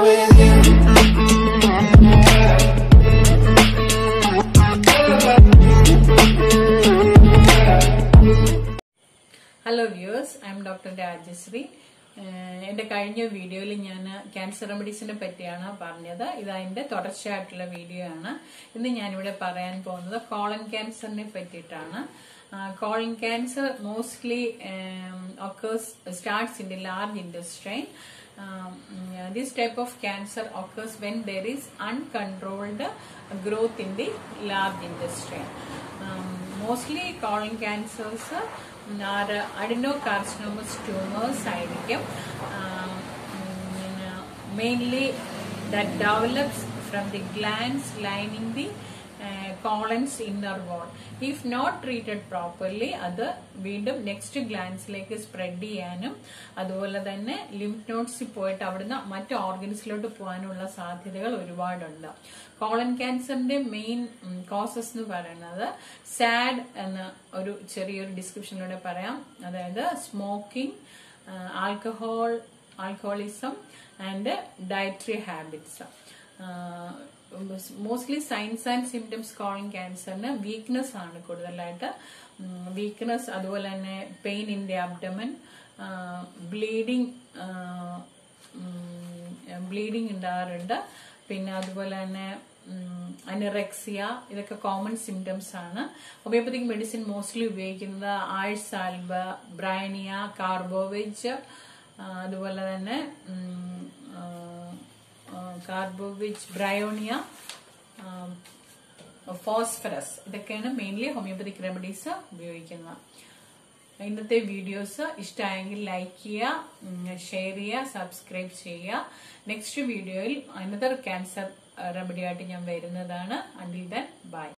with you. Hello viewers I am doctor Rajashree ഏഹ് എന്റെ കഴിഞ്ഞ വീഡിയോയിൽ ഞാൻ ക്യാൻസർ റെമഡീസിനെ പറ്റിയാണ് പറഞ്ഞത് ഇത് അതിന്റെ തുടർച്ചയായിട്ടുള്ള വീഡിയോ ആണ് ഇന്ന് ഞാനിവിടെ പറയാൻ പോകുന്നത് കോളൻ ക്യാൻസറിനെ പറ്റിയിട്ടാണ് colon cancer mostly occurs starts in the large intestine this type of cancer occurs when there is uncontrolled growth in the large intestine. Um, mostly colon cancers are adenocarcinomas tumors ആയിരിക്കും mainly that develops from the glands lining the കോളൻസ് inner wall if not treated properly അത് വീണ്ടും next ഗ്ലാൻസിലേക്ക് spread ചെയ്യാനും അതുപോലെ തന്നെ lymph നോട്ട്സിൽ പോയിട്ട് അവിടുന്ന് മറ്റ് ഓർഗൻസിലോട്ട് പോകാനുള്ള സാധ്യതകൾ ഒരുപാടുണ്ട് കോളൻ ക്യാൻസറിന്റെ മെയിൻ കോസസ് എന്ന് പറയുന്നത് സാഡ് എന്ന ഒരു ചെറിയൊരു ഡിസ്ക്രിപ്ഷനിലൂടെ പറയാം അതായത് smoking alcohol alcoholism and dietary habits mostly signs and symptoms colon ക്യാൻസറിന് വീക്ക്നെസ് ആണ് കൂടുതലായിട്ട് വീക്ക്നെസ് അതുപോലെ തന്നെ pain in the abdomen bleeding bleeding ഉണ്ടാകാറുണ്ട് പിന്നെ അതുപോലെ തന്നെ അനിറെക്സിയ ഇതൊക്കെ കോമൺ സിംറ്റംസ് ആണ് ഹോമിയോപ്പത്തിക് മെഡിസിൻ മോസ്റ്റ്ലി ഉപയോഗിക്കുന്നത് ആഴ്സാൽബ ബ്രൈനിയ കാർബോവിച്ച് അതുപോലെ തന്നെ കാർബോവിച്ച് ബ്രയോണിയ ഫോസ്ഫറസ് ഇതൊക്കെയാണ് മെയിൻലി ഹോമിയോപ്പതിക് റെമഡീസ് ഉപയോഗിക്കുന്നത് ഇന്നത്തെ വീഡിയോസ് ഇഷ്ടമായെങ്കിൽ ലൈക്ക് ചെയ്യുക ഷെയർ ചെയ്യുക സബ്സ്ക്രൈബ് ചെയ്യുക നെക്സ്റ്റ് വീഡിയോയിൽ അനദർ ക്യാൻസർ റെമഡി ആയിട്ട് ഞാൻ വരുന്നതാണ് അണ്ടിൽ ദൻ ബൈ